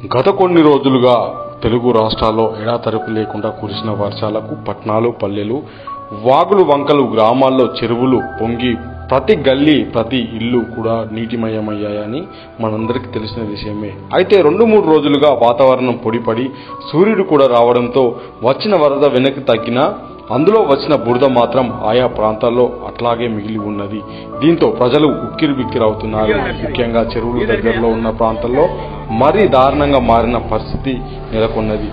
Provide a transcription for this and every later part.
గత కొన్ని రోజులుగా తెలుగు రాష్ట్రాల్లో ఎడాతెరపి లేకుండా కురిసిన వర్షాలకు పట్టణాలు పల్లెలు వాగులు వంకలు గ్రామాల్లో చెరువులు పొంగి ప్రతి గల్లీ ప్రతి ఇల్లు కూడా నీటిమయమయ్యాయని మనందరికీ తెలిసిన విషయమే అయితే రెండు మూడు రోజులుగా వాతావరణం పొడిపడి సూర్యుడు కూడా రావడంతో వచ్చిన వరద వెనక్కి తగ్గినా అందులో వచ్చిన బురద మాత్రం ఆయా ప్రాంతాల్లో అట్లాగే మిగిలి ఉన్నది దీంతో ప్రజలు ఉక్కిరి బిక్కిరవుతున్నారు ముఖ్యంగా చెరువులు దగ్గరలో ఉన్న ప్రాంతాల్లో మరీ దారుణంగా మారిన పరిస్థితి నెలకొన్నది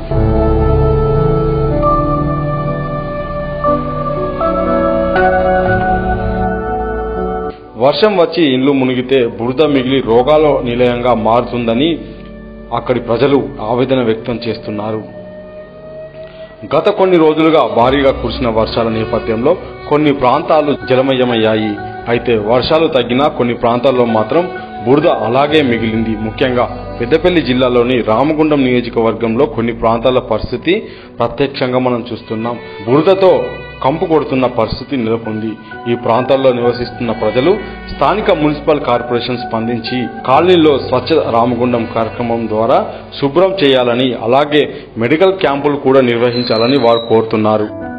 వర్షం వచ్చి ఇండ్లు మునిగితే బురద మిగిలి రోగాల నిలయంగా మారుతుందని అక్కడి ప్రజలు ఆవేదన వ్యక్తం చేస్తున్నారు గత కొన్ని రోజులుగా భారీగా కురిసిన వర్షాల నేపథ్యంలో కొన్ని ప్రాంతాలు జలమయమయ్యాయి అయితే వర్షాలు తగ్గినా కొన్ని ప్రాంతాల్లో మాత్రం బురద అలాగే మిగిలింది ముఖ్యంగా పెద్దపల్లి జిల్లాలోని రామగుండం నియోజకవర్గంలో కొన్ని ప్రాంతాల పరిస్థితి ప్రత్యక్షంగా మనం చూస్తున్నాం బురదతో కంపు కొడుతున్న పరిస్థితి నెలకొంది ఈ ప్రాంతాల్లో నివసిస్తున్న ప్రజలు స్థానిక మున్సిపల్ కార్పొరేషన్ స్పందించి కాలనీలో స్వచ్ఛ రామగుండం కార్యక్రమం ద్వారా శుభ్రం చేయాలని అలాగే మెడికల్ క్యాంపులు కూడా నిర్వహించాలని వారు కోరుతున్నారు